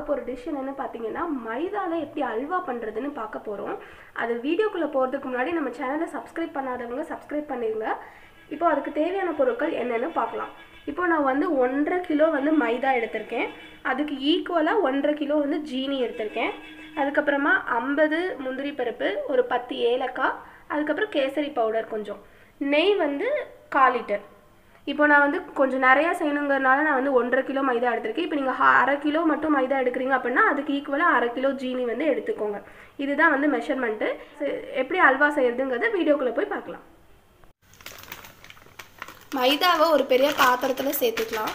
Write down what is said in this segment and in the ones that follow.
பார்க்க போகிற டிஷ் என்னென்னு பார்த்தீங்கன்னா மைதாவில் எப்படி அல்வா பண்ணுறதுன்னு பார்க்க போகிறோம் அது வீடியோக்குள்ளே போகிறதுக்கு முன்னாடி நம்ம சேனலை சப்ஸ்கிரைப் பண்ணாதவங்க சப்ஸ்கிரைப் பண்ணிடுங்க இப்போ அதுக்கு தேவையான பொருட்கள் என்னென்னு பார்க்கலாம் இப்போ நான் வந்து ஒன்றரை கிலோ வந்து மைதா எடுத்திருக்கேன் அதுக்கு ஈக்குவலாக ஒன்றரை கிலோ வந்து ஜீனி எடுத்திருக்கேன் அதுக்கப்புறமா ஐம்பது முந்திரி பருப்பு ஒரு பத்து ஏலக்காய் அதுக்கப்புறம் கேசரி பவுடர் கொஞ்சம் நெய் வந்து கால் லிட்டர் இப்போ நான் வந்து கொஞ்சம் நிறையா செய்யணுங்கிறனால நான் வந்து ஒன்றரை கிலோ மைதா எடுத்திருக்கேன் இப்போ நீங்கள் அரை கிலோ மட்டும் மைதா எடுக்கிறீங்க அப்படின்னா அதுக்கு ஈக்குவலாக அரை கிலோ ஜீனி வந்து எடுத்துக்கோங்க இதுதான் வந்து மெஷர்மெண்ட்டு எப்படி அல்வா செய்யறதுங்கிறத வீடியோக்குள்ளே போய் பார்க்கலாம் மைதாவை ஒரு பெரிய பாத்திரத்தில் சேர்த்துக்கலாம்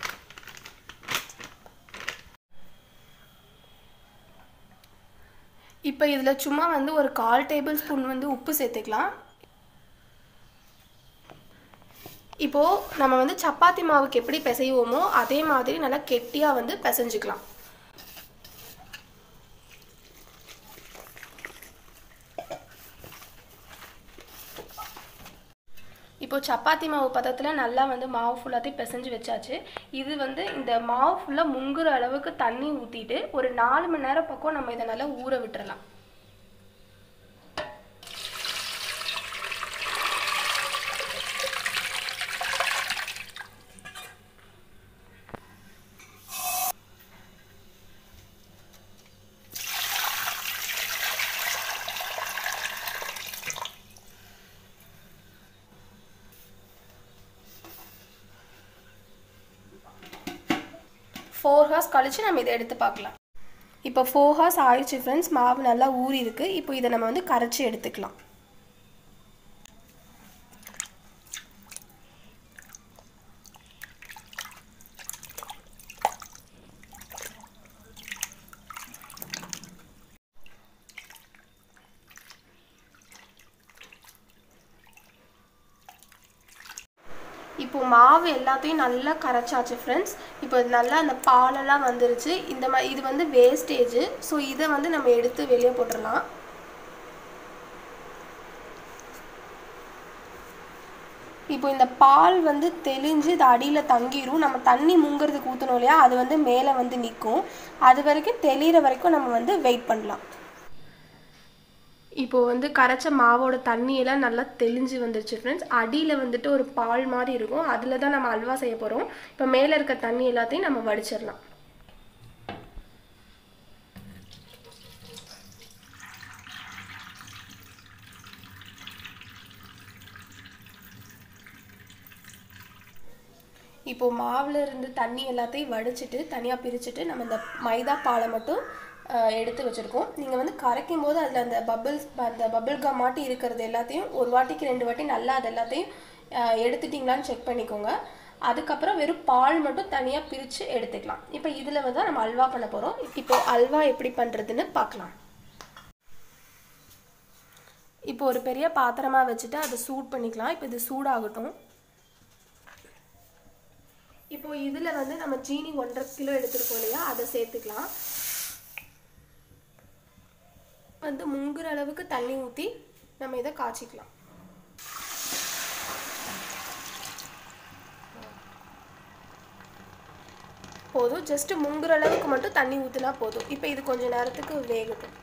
இப்போ இதில் சும்மா வந்து ஒரு கால் டேபிள் ஸ்பூன் வந்து உப்பு சேர்த்துக்கலாம் இப்போது நம்ம வந்து சப்பாத்தி மாவுக்கு எப்படி பிசைவோமோ அதே மாதிரி நல்லா கெட்டியாக வந்து பிசைஞ்சுக்கலாம் இப்போ சப்பாத்தி மாவு பதத்தில் நல்லா வந்து மாவு ஃபுல்லாத்தையும் பிசைஞ்சு வச்சாச்சு இது வந்து இந்த மாவு ஃபுல்லாக முங்குற அளவுக்கு தண்ணி ஊற்றிட்டு ஒரு நாலு மணி நேரம் பக்கம் நம்ம இதை நல்லா ஊற விட்டுறலாம் ஃபோர் ஹார்ஸ் கழித்து நம்ம இதை எடுத்து பார்க்கலாம் இப்போ ஃபோர் ஹார்ஸ் ஆயிடுச்சு ஃப்ரெண்ட்ஸ் மாவு நல்லா ஊறி இருக்குது இப்போ இதை நம்ம வந்து கரைச்சி எடுத்துக்கலாம் இப்போ மாவு எல்லாத்தையும் நல்லா கரைச்சாச்சு ஃப்ரெண்ட்ஸ் இப்போ இது நல்லா அந்த பாலெல்லாம் வந்துருச்சு இந்த மாதிரி இது வந்து வேஸ்டேஜ் ஸோ இதை வந்து நம்ம எடுத்து வெளியே போட்டுடலாம் இப்போ இந்த பால் வந்து தெளிஞ்சு இது அடியில் தங்கிரும் நம்ம தண்ணி முங்கிறதுக்கு ஊற்றணும் இல்லையா அது வந்து மேலே வந்து நிற்கும் அது வரைக்கும் தெளிகிற வரைக்கும் நம்ம வந்து வெயிட் பண்ணலாம் இப்போ வந்து கரைச்ச மாவோட தண்ணியெல்லாம் நல்லா தெளிஞ்சு வந்துருச்சு ஃப்ரெண்ட்ஸ் அடியில் வந்துட்டு ஒரு பால் மாதிரி இருக்கும் அதில் தான் நம்ம அல்வா செய்ய போகிறோம் இப்போ மேலே இருக்க தண்ணி எல்லாத்தையும் நம்ம வடிச்சிடலாம் இப்போ மாவில் இருந்து தண்ணி எல்லாத்தையும் வடிச்சிட்டு தனியாக பிரிச்சுட்டு நம்ம இந்த மைதா பாலை மட்டும் எடுத்து வச்சுருக்கோம் நீங்கள் வந்து கரைக்கும் போது அதில் அந்த பபிள்ஸ் அந்த பபிள் கம் மாட்டி இருக்கிறது எல்லாத்தையும் ஒரு வாட்டிக்கு ரெண்டு வாட்டி நல்லா அது எல்லாத்தையும் எடுத்துட்டிங்களான்னு செக் பண்ணிக்கோங்க அதுக்கப்புறம் வெறும் பால் மட்டும் தனியாக பிரித்து எடுத்துக்கலாம் இப்போ இதில் வந்து நம்ம அல்வா பண்ண போகிறோம் இப்போ அல்வா எப்படி பண்ணுறதுன்னு பார்க்கலாம் இப்போ ஒரு பெரிய பாத்திரமாக வச்சுட்டு அதை சூட் பண்ணிக்கலாம் இப்போ இது சூடாகட்டும் இப்போ இதில் வந்து நம்ம சீனி ஒன்றரை கிலோ எடுத்துருக்கோம் இல்லையா அதை சேர்த்துக்கலாம் வந்து முங்குற அளவுக்கு தண்ணி ஊற்றி நம்ம இதை காய்ச்சிக்கலாம் போதும் ஜஸ்ட் முங்குற அளவுக்கு மட்டும் தண்ணி ஊற்றினா போதும் இப்போ இது கொஞ்சம் நேரத்துக்கு வேகட்டும்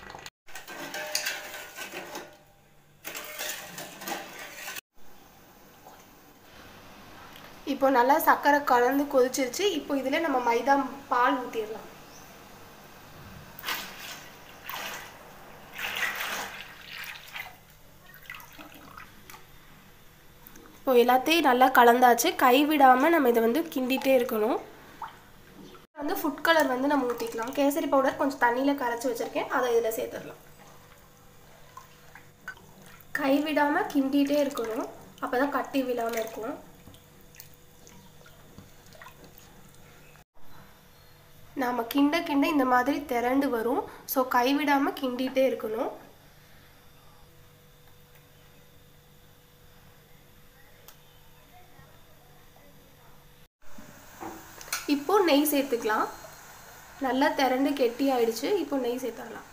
இப்போ நல்லா சர்க்கரை கலந்து கொதிச்சிருச்சு இப்போ இதில் நம்ம மைதா பால் ஊற்றிடலாம் இப்போ எல்லாத்தையும் நல்லா கலந்தாச்சு கைவிடாமல் நம்ம இதை வந்து கிண்டிகிட்டே இருக்கணும் வந்து ஃபுட் கலர் வந்து நம்ம ஊற்றிக்கலாம் கேசரி பவுடர் கொஞ்சம் தண்ணியில் கரைச்சி வச்சுருக்கேன் அதை இதில் சேர்த்துடலாம் கைவிடாமல் கிண்டிகிட்டே இருக்கணும் அப்போ தான் கட்டி விழாமல் இருக்கும் நாம் கிண்ட கிண்ட இந்த மாதிரி திரண்டு வரும் ஸோ கைவிடாமல் கிண்டிகிட்டே இருக்கணும் இப்போ நெய் சேர்த்துக்கலாம் நல்லா திரண்டு கெட்டி ஆயிடுச்சு இப்போ நெய் சேர்த்துடலாம்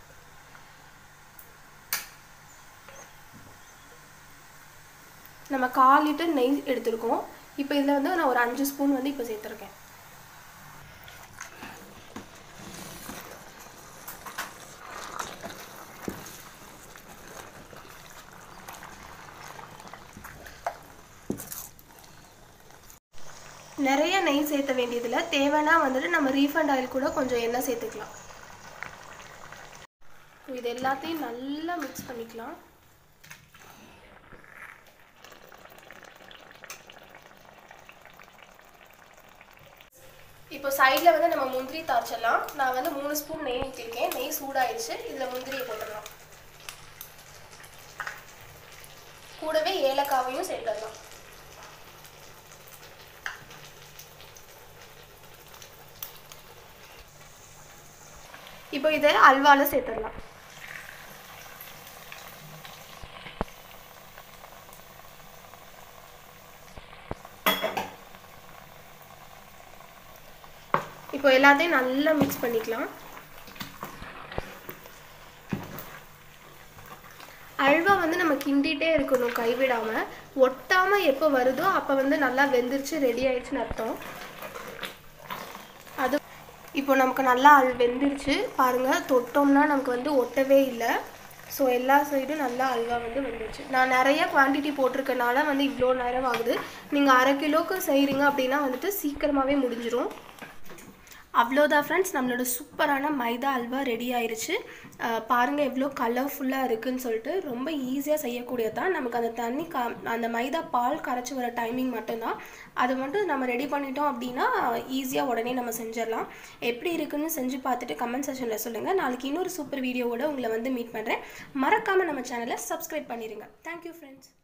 நம்ம கால் லிட்டர் நெய் எடுத்திருக்கோம் இப்போ இதில் வந்து நான் ஒரு அஞ்சு ஸ்பூன் வந்து இப்போ சேர்த்துருக்கேன் நிறைய நெய் சேர்த்த வேண்டியதில்லை தேவைன்னா வந்துட்டு நம்ம ரீஃபண்ட் ஆயில் கூட கொஞ்சம் எண்ணெய் சேர்த்துக்கலாம் இது எல்லாத்தையும் நல்லா மிக்ஸ் பண்ணிக்கலாம் இப்போ சைடில் வந்து நம்ம முந்திரி தாய்ச்சிடலாம் நான் வந்து மூணு ஸ்பூன் நெய் ஊற்றிருக்கேன் நெய் சூடாயிடுச்சு இதில் முந்திரியை போட்டுடலாம் கூடவே ஏலக்காவையும் சேர்த்துடலாம் இப்போ இதை அல்வாவில் சேர்த்துடலாம் இப்போ எல்லாத்தையும் நல்லா மிக்ஸ் பண்ணிக்கலாம் அல்வா வந்து நம்ம கிண்டிகிட்டே இருக்கணும் கைவிடாமல் ஒட்டாமல் எப்போ வருதோ அப்போ வந்து நல்லா வெந்துருச்சு ரெடி ஆயிடுச்சுன்னு அர்த்தம் அது இப்போ நமக்கு நல்லா அல் வெந்துருச்சு பாருங்கள் தொட்டோம்னா நமக்கு வந்து ஒட்டவே இல்லை ஸோ எல்லா சைடும் நல்லா அல்வா வந்து வந்துருச்சு நான் நிறைய குவான்டிட்டி போட்டிருக்கனால வந்து இவ்வளோ நேரம் ஆகுது நீங்கள் அரை கிலோவுக்கு செய்கிறீங்க அப்படின்னா வந்துட்டு சீக்கிரமாகவே முடிஞ்சிடும் அவ்வளோதான் ஃப்ரெண்ட்ஸ் நம்மளோட சூப்பரான மைதா அல்வா ரெடி ஆயிருச்சு பாருங்கள் எவ்வளோ கலர்ஃபுல்லாக இருக்குதுன்னு சொல்லிட்டு ரொம்ப ஈஸியாக செய்யக்கூடியது தான் நமக்கு அந்த தண்ணி கா அந்த மைதா பால் கரைச்சி வர டைமிங் மட்டும்தான் அதை மட்டும் நம்ம ரெடி பண்ணிட்டோம் அப்படின்னா ஈஸியாக உடனே நம்ம செஞ்சிடலாம் எப்படி இருக்குன்னு செஞ்சு பார்த்துட்டு கமெண்ட் செக்ஷனில் சொல்லுங்கள் நாளைக்கு இன்னொரு சூப்பர் வீடியோவோட உங்களை வந்து மீட் பண்ணுறேன் மறக்காமல் நம்ம சேனலை சப்ஸ்கிரைப் பண்ணிடுங்க தேங்க்யூ ஃப்ரெண்ட்ஸ்